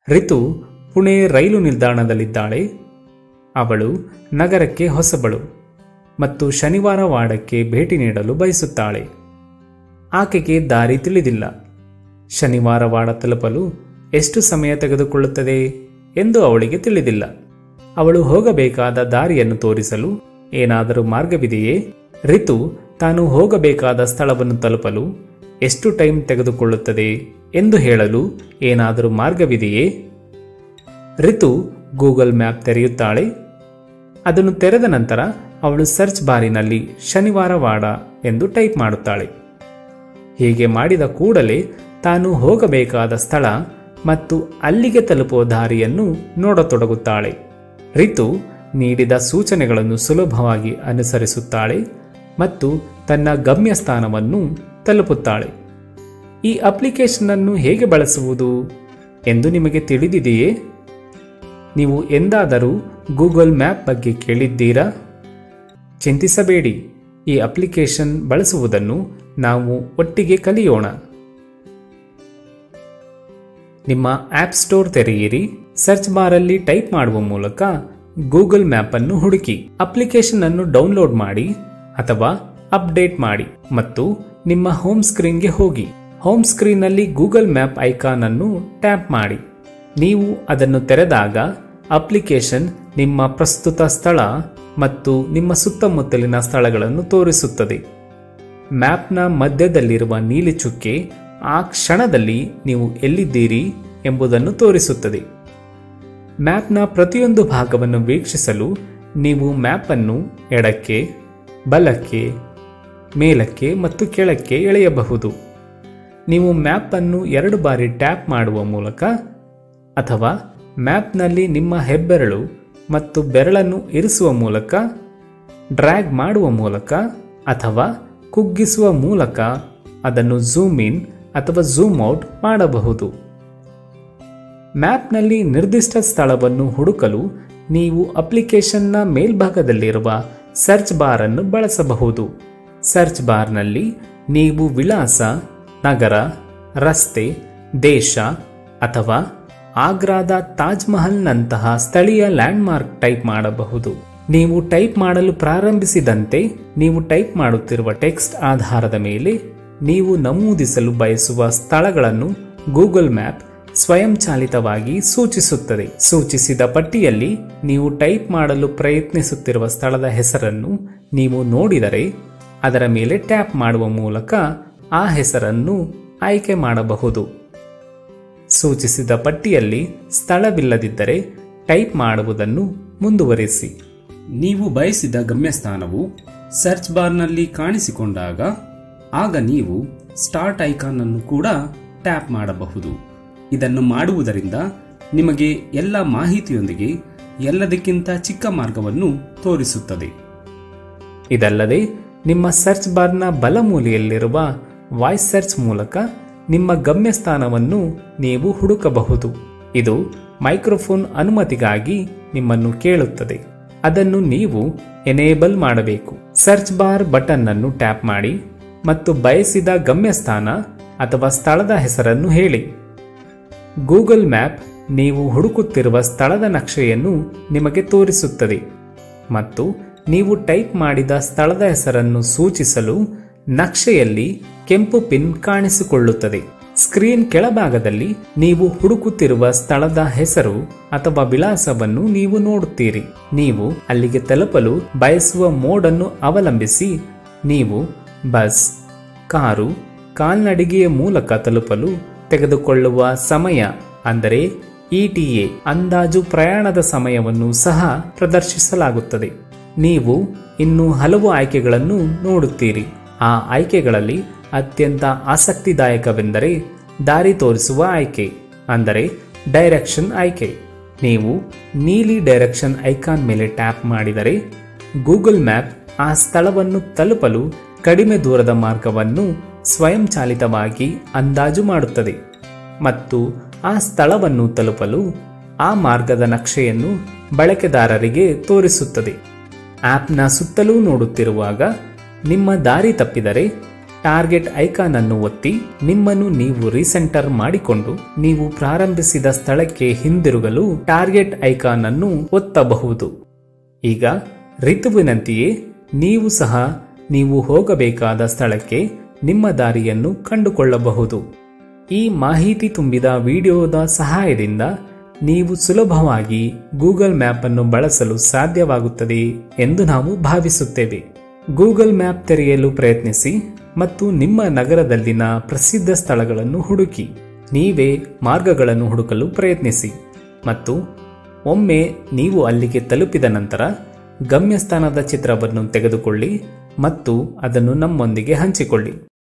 ರಿತು ಪುಣೆ ರೈಲು ನಿಲ್ದಾಣದಲ್ಲಿದ್ದಾಳೆ ಅವಳು ನಗರಕ್ಕೆ ಹೊಸಬಳು ಮತ್ತು ಶನಿವಾರ ವಾಡಕ್ಕೆ ಭೇಟಿ ನೀಡಲು ಬಯಸುತ್ತಾಳೆ ಆಕೆಗೆ ದಾರಿ ತಿಳಿದಿಲ್ಲ ಶನಿವಾರ ವಾಡ ತಲುಪಲು ಎಷ್ಟು ಸಮಯ ತೆಗೆದುಕೊಳ್ಳುತ್ತದೆ ಎಂದು ಅವಳಿಗೆ ತಿಳಿದಿಲ್ಲ ಅವಳು ಹೋಗಬೇಕಾದ ದಾರಿಯನ್ನು ತೋರಿಸಲು ಏನಾದರೂ ಮಾರ್ಗವಿದೆಯೇ ರಿತು ತಾನು ಹೋಗಬೇಕಾದ ಸ್ಥಳವನ್ನು ತಲುಪಲು ಎಷ್ಟು ಟೈಮ್ ತೆಗೆದುಕೊಳ್ಳುತ್ತದೆ ಎಂದು ಹೇಳಲು ಏನಾದರೂ ಮಾರ್ಗವಿದೆಯೇ ರಿತು ಗೂಗಲ್ ಮ್ಯಾಪ್ ತೆರೆಯುತ್ತಾಳೆ ಅದನ್ನು ತೆರೆದ ನಂತರ ಅವಳು ಸರ್ಚ್ ಬಾರಿನಲ್ಲಿ ಶನಿವಾರ ವಾಡ ಎಂದು ಟೈಪ್ ಮಾಡುತ್ತಾಳೆ ಹೀಗೆ ಮಾಡಿದ ಕೂಡಲೇ ತಾನು ಹೋಗಬೇಕಾದ ಸ್ಥಳ ಮತ್ತು ಅಲ್ಲಿಗೆ ತಲುಪುವ ದಾರಿಯನ್ನು ನೋಡತೊಡಗುತ್ತಾಳೆ ರಿತು ನೀಡಿದ ಸೂಚನೆಗಳನ್ನು ಸುಲಭವಾಗಿ ಅನುಸರಿಸುತ್ತಾಳೆ ಮತ್ತು ತನ್ನ ಗಮ್ಯಸ್ಥಾನವನ್ನು ತಲುಪುತ್ತಾಳೆ ಈ ಅಪ್ಲಿಕೇಶನ್ ಅನ್ನು ಹೇಗೆ ಬಳಸುವುದು ಎಂದು ನಿಮಗೆ ತಿಳಿದಿದೆಯೇ ನೀವು ಎಂದಾದರೂ ಗೂಗಲ್ ಮ್ಯಾಪ್ ಬಗ್ಗೆ ಕೇಳಿದ್ದೀರಾ ಚಿಂತಿಸಬೇಡಿ ಈ ಅಪ್ಲಿಕೇಶನ್ ಬಳಸುವುದನ್ನು ನಾವು ಒಟ್ಟಿಗೆ ಕಲಿಯೋಣ ನಿಮ್ಮ ಆಪ್ ಸ್ಟೋರ್ ತೆರೆಯಿರಿ ಸರ್ಚ್ ಬಾರಲ್ಲಿ ಟೈಪ್ ಮಾಡುವ ಮೂಲಕ ಗೂಗಲ್ ಮ್ಯಾಪ್ ಅನ್ನು ಹುಡುಕಿ ಅಪ್ಲಿಕೇಶನ್ ಅನ್ನು ಡೌನ್ಲೋಡ್ ಮಾಡಿ ಅಥವಾ ಅಪ್ಡೇಟ್ ಮಾಡಿ ಮತ್ತು ನಿಮ್ಮ ಹೋಮ್ ಸ್ಕ್ರೀನ್ಗೆ ಹೋಗಿ ಹೋಮ್ ಸ್ಕ್ರೀನ್ನಲ್ಲಿ ಗೂಗಲ್ ಮ್ಯಾಪ್ ಐಕಾನ್ ಅನ್ನು ಟ್ಯಾಪ್ ಮಾಡಿ ನೀವು ಅದನ್ನು ತೆರೆದಾಗ ಅಪ್ಲಿಕೇಶನ್ ನಿಮ್ಮ ಪ್ರಸ್ತುತ ಸ್ಥಳ ಮತ್ತು ನಿಮ್ಮ ಸುತ್ತಮುತ್ತಲಿನ ಸ್ಥಳಗಳನ್ನು ತೋರಿಸುತ್ತದೆ ಮ್ಯಾಪ್ನ ಮಧ್ಯದಲ್ಲಿರುವ ನೀಲಿ ಚುಕ್ಕೆ ಆ ಕ್ಷಣದಲ್ಲಿ ನೀವು ಎಲ್ಲಿದ್ದೀರಿ ಎಂಬುದನ್ನು ತೋರಿಸುತ್ತದೆ ಮ್ಯಾಪ್ನ ಪ್ರತಿಯೊಂದು ಭಾಗವನ್ನು ವೀಕ್ಷಿಸಲು ನೀವು ಮ್ಯಾಪ್ ಅನ್ನು ಎಡಕ್ಕೆ ಬಲಕ್ಕೆ ಮೇಲಕ್ಕೆ ಮತ್ತು ಕೆಳಕ್ಕೆ ಎಳೆಯಬಹುದು ನೀವು ಮ್ಯಾಪ್ ಅನ್ನು ಎರಡು ಬಾರಿ ಟ್ಯಾಪ್ ಮಾಡುವ ಮೂಲಕ ಅಥವಾ ಮ್ಯಾಪ್ನಲ್ಲಿ ನಿಮ್ಮ ಹೆಬ್ಬೆರಳು ಮತ್ತು ಬೆರಳನ್ನು ಇರಿಸುವ ಮೂಲಕ ಡ್ರ್ಯಾಗ್ ಮಾಡುವ ಮೂಲಕ ಅಥವಾ ಕುಗ್ಗಿಸುವ ಮೂಲಕ ಅದನ್ನು ಝೂಮ್ ಇನ್ ಅಥವಾ ಝೂಮ್ ಔಟ್ ಮಾಡಬಹುದು ಮ್ಯಾಪ್ನಲ್ಲಿ ನಿರ್ದಿಷ್ಟ ಸ್ಥಳವನ್ನು ಹುಡುಕಲು ನೀವು ಅಪ್ಲಿಕೇಶನ್ನ ಮೇಲ್ಭಾಗದಲ್ಲಿರುವ ಸರ್ಚ್ ಬಾರ್ ಅನ್ನು ಬಳಸಬಹುದು ಸರ್ಚ್ ಬಾರ್ನಲ್ಲಿ ನೀವು ವಿಳಾಸ ನಗರ ರಸ್ತೆ ದೇಶ ಅಥವಾ ಆಗ್ರಾದ ತಾಜ್ ಮಹಲ್ನಂತಹ ಸ್ಥಳೀಯ ಲ್ಯಾಂಡ್ಮಾರ್ಕ್ ಟೈಪ್ ಮಾಡಬಹುದು ನೀವು ಟೈಪ್ ಮಾಡಲು ಪ್ರಾರಂಭಿಸಿದಂತೆ ನೀವು ಟೈಪ್ ಮಾಡುತ್ತಿರುವ ಟೆಕ್ಸ್ಟ್ ಆಧಾರದ ಮೇಲೆ ನೀವು ನಮೂದಿಸಲು ಬಯಸುವ ಸ್ಥಳಗಳನ್ನು ಗೂಗಲ್ ಮ್ಯಾಪ್ ಸ್ವಯಂಚಾಲಿತವಾಗಿ ಸೂಚಿಸುತ್ತದೆ ಸೂಚಿಸಿದ ಪಟ್ಟಿಯಲ್ಲಿ ನೀವು ಟೈಪ್ ಮಾಡಲು ಪ್ರಯತ್ನಿಸುತ್ತಿರುವ ಸ್ಥಳದ ಹೆಸರನ್ನು ನೀವು ನೋಡಿದರೆ ಅದರ ಮೇಲೆ ಟ್ಯಾಪ್ ಮಾಡುವ ಮೂಲಕ ಆ ಹೆಸರನ್ನು ಆಯ್ಕೆ ಮಾಡಬಹುದು ಸೂಚಿಸಿದ ಪಟ್ಟಿಯಲ್ಲಿ ಸ್ಥಳವಿಲ್ಲದಿದ್ದರೆ ಟೈಪ್ ಮಾಡುವುದನ್ನು ಮುಂದುವರಿಸಿ ನೀವು ಬಯಸಿದ ಗಮ್ಯಸ್ಥಾನವು ಸರ್ಚ್ ಬಾರ್ನಲ್ಲಿ ಕಾಣಿಸಿಕೊಂಡಾಗ ಆಗ ನೀವು ಸ್ಟಾರ್ಟ್ ಐಕಾನ್ ಅನ್ನು ಕೂಡ ಟ್ಯಾಪ್ ಮಾಡಬಹುದು ಇದನ್ನು ಮಾಡುವುದರಿಂದ ನಿಮಗೆ ಎಲ್ಲ ಮಾಹಿತಿಯೊಂದಿಗೆ ಎಲ್ಲದಕ್ಕಿಂತ ಚಿಕ್ಕ ಮಾರ್ಗವನ್ನು ತೋರಿಸುತ್ತದೆ ಇದಲ್ಲದೆ ನಿಮ್ಮ ಸರ್ಚ್ ಬಾರ್ನ ಬಲಮೂಲೆಯಲ್ಲಿರುವ ವಾಯ್ಸ್ ಸರ್ಚ್ ಮೂಲಕ ನಿಮ್ಮ ಗಮ್ಯಸ್ಥಾನವನ್ನು ನೀವು ಹುಡುಕಬಹುದು ಇದು ಮೈಕ್ರೋಫೋನ್ ಅನುಮತಿಗಾಗಿ ನಿಮ್ಮನ್ನು ಕೇಳುತ್ತದೆ ಅದನ್ನು ನೀವು ಎನೇಬಲ್ ಮಾಡಬೇಕು ಸರ್ಚ್ ಬಾರ್ ಬಟನ್ ಅನ್ನು ಟ್ಯಾಪ್ ಮಾಡಿ ಮತ್ತು ಬಯಸಿದ ಗಮ್ಯಸ್ಥಾನ ಅಥವಾ ಸ್ಥಳದ ಹೆಸರನ್ನು ಹೇಳಿ ಗೂಗಲ್ ಮ್ಯಾಪ್ ನೀವು ಹುಡುಕುತ್ತಿರುವ ಸ್ಥಳದ ನಕ್ಷೆಯನ್ನು ನಿಮಗೆ ತೋರಿಸುತ್ತದೆ ಮತ್ತು ನೀವು ಟೈಪ್ ಮಾಡಿದ ಸ್ಥಳದ ಹೆಸರನ್ನು ಸೂಚಿಸಲು ನಕ್ಷೆಯಲ್ಲಿ ಕೆಂಪು ಪಿನ್ ಕಾಣಿಸಿಕೊಳ್ಳುತ್ತದೆ ಸ್ಕ್ರೀನ್ ಕೆಳಭಾಗದಲ್ಲಿ ನೀವು ಹುಡುಕುತ್ತಿರುವ ಸ್ಥಳದ ಹೆಸರು ಅಥವಾ ವಿಳಾಸವನ್ನು ನೀವು ನೋಡುತ್ತೀರಿ ನೀವು ಅಲ್ಲಿಗೆ ತಲುಪಲು ಬಯಸುವ ಮೋಡನ್ನು ಅವಲಂಬಿಸಿ ನೀವು ಬಸ್ ಕಾರು ಕಾಲ್ನಡಿಗೆಯ ಮೂಲಕ ತಲುಪಲು ತೆಗೆದುಕೊಳ್ಳುವ ಸಮಯ ಅಂದರೆ ಇಟಿಎ ಅಂದಾಜು ಪ್ರಯಾಣದ ಸಮಯವನ್ನು ಸಹ ಪ್ರದರ್ಶಿಸಲಾಗುತ್ತದೆ ನೀವು ಇನ್ನು ಹಲವು ಆಯ್ಕೆಗಳನ್ನು ನೋಡುತ್ತೀರಿ ಆ ಆಯ್ಕೆಗಳಲ್ಲಿ ಅತ್ಯಂತ ಆಸಕ್ತಿದಾಯಕವೆಂದರೆ ದಾರಿ ತೋರಿಸುವ ಆಯ್ಕೆ ಅಂದರೆ ಡೈರೆಕ್ಷನ್ ಆಯ್ಕೆ ನೀವು ನೀಲಿ ಡೈರೆಕ್ಷನ್ ಐಕಾನ್ ಮೇಲೆ ಟ್ಯಾಪ್ ಮಾಡಿದರೆ ಗೂಗಲ್ ಮ್ಯಾಪ್ ಆ ಸ್ಥಳವನ್ನು ತಲುಪಲು ಕಡಿಮೆ ದೂರದ ಮಾರ್ಗವನ್ನು ಸ್ವಯಂಚಾಲಿತವಾಗಿ ಅಂದಾಜು ಮಾಡುತ್ತದೆ ಮತ್ತು ಆ ಸ್ಥಳವನ್ನು ತಲುಪಲು ಆ ಮಾರ್ಗದ ನಕ್ಷೆಯನ್ನು ಬಳಕೆದಾರರಿಗೆ ತೋರಿಸುತ್ತದೆ ಆಪ್ನ ಸುತ್ತಲೂ ನೋಡುತ್ತಿರುವಾಗ ನಿಮ್ಮ ದಾರಿ ತಪ್ಪಿದರೆ ಟಾರ್ಗೆಟ್ ಐಕಾನ್ ಅನ್ನು ಒತ್ತಿ ನಿಮ್ಮನ್ನು ನೀವು ರೀಸೆಂಟರ್ ಮಾಡಿಕೊಂಡು ನೀವು ಪ್ರಾರಂಭಿಸಿದ ಸ್ಥಳಕ್ಕೆ ಹಿಂದಿರುಗಲು ಟಾರ್ಗೆಟ್ ಐಕಾನ್ ಅನ್ನು ಒತ್ತಬಹುದು ಈಗ ಋತುವಿನಂತೆಯೇ ನೀವು ಸಹ ನೀವು ಹೋಗಬೇಕಾದ ಸ್ಥಳಕ್ಕೆ ನಿಮ್ಮ ದಾರಿಯನ್ನು ಕಂಡುಕೊಳ್ಳಬಹುದು ಈ ಮಾಹಿತಿ ತುಂಬಿದ ವಿಡಿಯೋದ ಸಹಾಯದಿಂದ ನೀವು ಸುಲಭವಾಗಿ ಗೂಗಲ್ ಮ್ಯಾಪ್ ಅನ್ನು ಬಳಸಲು ಸಾಧ್ಯವಾಗುತ್ತದೆ ಎಂದು ನಾವು ಭಾವಿಸುತ್ತೇವೆ ಗೂಗಲ್ ಮ್ಯಾಪ್ ತೆರೆಯಲು ಪ್ರಯತ್ನಿಸಿ ಮತ್ತು ನಿಮ್ಮ ನಗರದಲ್ಲಿನ ಪ್ರಸಿದ್ಧ ಸ್ಥಳಗಳನ್ನು ಹುಡುಕಿ ನೀವೇ ಮಾರ್ಗಗಳನ್ನು ಹುಡುಕಲು ಪ್ರಯತ್ನಿಸಿ ಮತ್ತು ಒಮ್ಮೆ ನೀವು ಅಲ್ಲಿಗೆ ತಲುಪಿದ ನಂತರ ಗಮ್ಯಸ್ಥಾನದ ಚಿತ್ರವನ್ನು ತೆಗೆದುಕೊಳ್ಳಿ ಮತ್ತು ಅದನ್ನು ನಮ್ಮೊಂದಿಗೆ ಹಂಚಿಕೊಳ್ಳಿ